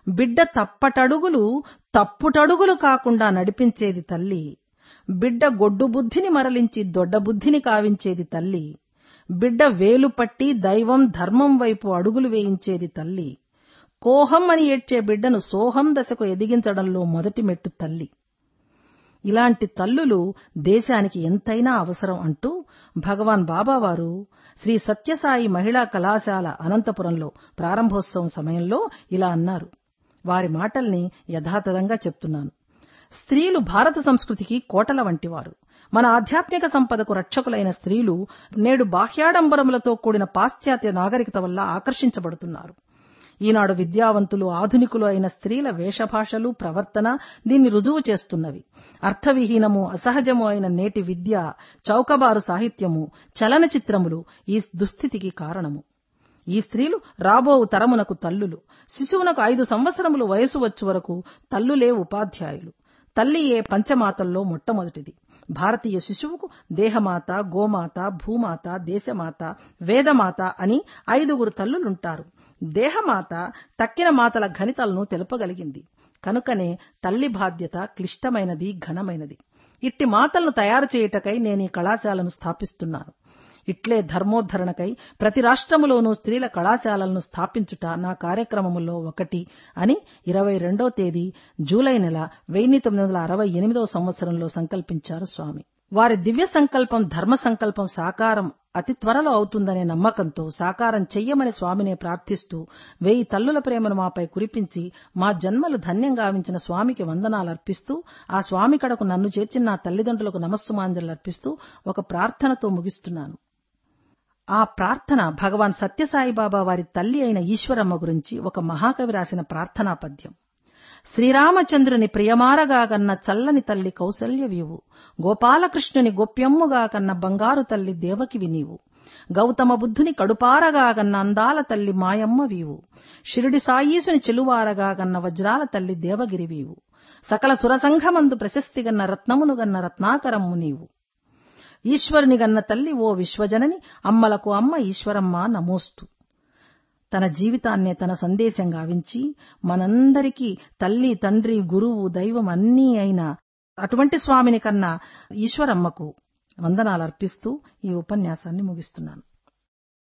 బిడ్డ తప్పటడుగులు తప్పుటడుగులు కాకుండా నడిపించేది తల్లి బిడ్డ గొడ్డు బుద్ధిని మరలించి దొడ్డ బుద్ధిని కావించేది తల్లి బిడ్డ వేలు పట్టి దైవం ధర్మం వైపు అడుగులు వేయించేది తల్లి కోహం అని ఏడ్చే బిడ్డను సోహం దశకు ఎదిగించడంలో మొదటి మెట్టు తల్లి ఇలాంటి తల్లులు దేశానికి ఎంతైనా అవసరం అంటూ భగవాన్ బాబావారు శ్రీ సత్యసాయి మహిళా కళాశాల అనంతపురంలో ప్రారంభోత్సవం సమయంలో ఇలా అన్నారు వారి మాటల్ని యథాతథంగా చెప్తున్నాను స్త్రీలు భారత సంస్కృతికి కోటల వంటివారు మన ఆధ్యాత్మిక సంపదకు రక్షకులైన స్త్రీలు నేడు బాహ్యాడంబరములతో కూడిన పాశ్చాత్య నాగరికత వల్ల ఆకర్షించబడుతున్నారు ఈనాడు విద్యావంతులు ఆధునికులు అయిన స్త్రీల వేషభాషలు ప్రవర్తన దీన్ని రుజువు చేస్తున్నవి అర్థవిహీనము అసహజము అయిన నేటి విద్య చౌకబారు సాహిత్యము చలనచిత్రములు ఈ దుస్థితికి కారణము ఈ స్త్రీలు రాబోవు తరమునకు తల్లులు శిశువునకు ఐదు సంవత్సరములు వయసు వచ్చు వరకు తల్లులే ఉపాధ్యాయులు తల్లి ఏ పంచమాతల్లో మొట్టమొదటిది భారతీయ శిశువుకు దేహమాత గోమాత భూమాత దేశమాత వేదమాత అని ఐదుగురు తల్లులుంటారు దేహమాత తక్కిన మాతల ఘనితలను తెలుపగలిగింది కనుకనే తల్లి బాధ్యత క్లిష్టమైనది ఘనమైనది ఇట్టి మాతలను తయారు చేయుటకై నేను ఈ కళాశాలను స్థాపిస్తున్నాను ఇట్లే ధర్మోద్ధరణకై ప్రతి రాష్ట్రములోనూ స్త్రీల కళాశాలలను స్థాపించుట నా కార్యక్రమములో ఒకటి అని ఇరవై రెండో తేదీ జూలై నెల వెయ్యి తొమ్మిది వందల అరవై ఎనిమిదవ సంవత్సరంలో సంకల్పించారు స్వామి వారి దివ్య సంకల్పం ధర్మ సంకల్పం సాకారం అతి త్వరలో అవుతుందనే నమ్మకంతో సాకారం చెయ్యమని స్వామినే ప్రార్థిస్తూ వెయ్యి తల్లుల ప్రేమను మాపై కురిపించి మా జన్మలు ధన్యం గావించిన స్వామికి వందనాలు అర్పిస్తూ ఆ స్వామి కడకు నన్ను చేర్చిన నా తల్లిదండ్రులకు నమస్సుమాంజలు అర్పిస్తూ ఒక ప్రార్థనతో ముగిస్తున్నాను ఆ ప్రార్థన భగవాన్ సత్యసాయిబాబా వారి తల్లి అయిన ఈశ్వరమ్మ గురించి ఒక మహాకవి రాసిన ప్రార్థనా పద్యం శ్రీరామచంద్రుని ప్రియమారగా కన్న చల్లని తల్లి కౌసల్యవీవు గోపాలకృష్ణుని గోప్యమ్ముగా కన్న బంగారు తల్లి దేవకివి నీవు గౌతమ బుద్ధుని కడుపారగా కన్న అందాల తల్లి మాయమ్మ వీవు షిరిడి సాయీసుని చెలువారగా కన్న వజ్రాల తల్లి దేవగిరివీవు సకల సురసంఘమందు ప్రశస్తి గన్న రత్నమును గన్న రత్నాకరమ్ము నీవు ఈశ్వరుని గన్న తల్లి ఓ విశ్వజనని అమ్మలకు అమ్మ ఈశ్వరమ్మ నమోస్తు తన జీవితాన్నే తన సందేశం గావించి మనందరికీ తల్లి తండ్రి గురువు దైవం అన్నీ అయిన అటువంటి స్వామిని కన్నా ఈశ్వరమ్మకు వందనాలు అర్పిస్తూ ఈ ఉపన్యాసాన్ని ముగిస్తున్నాను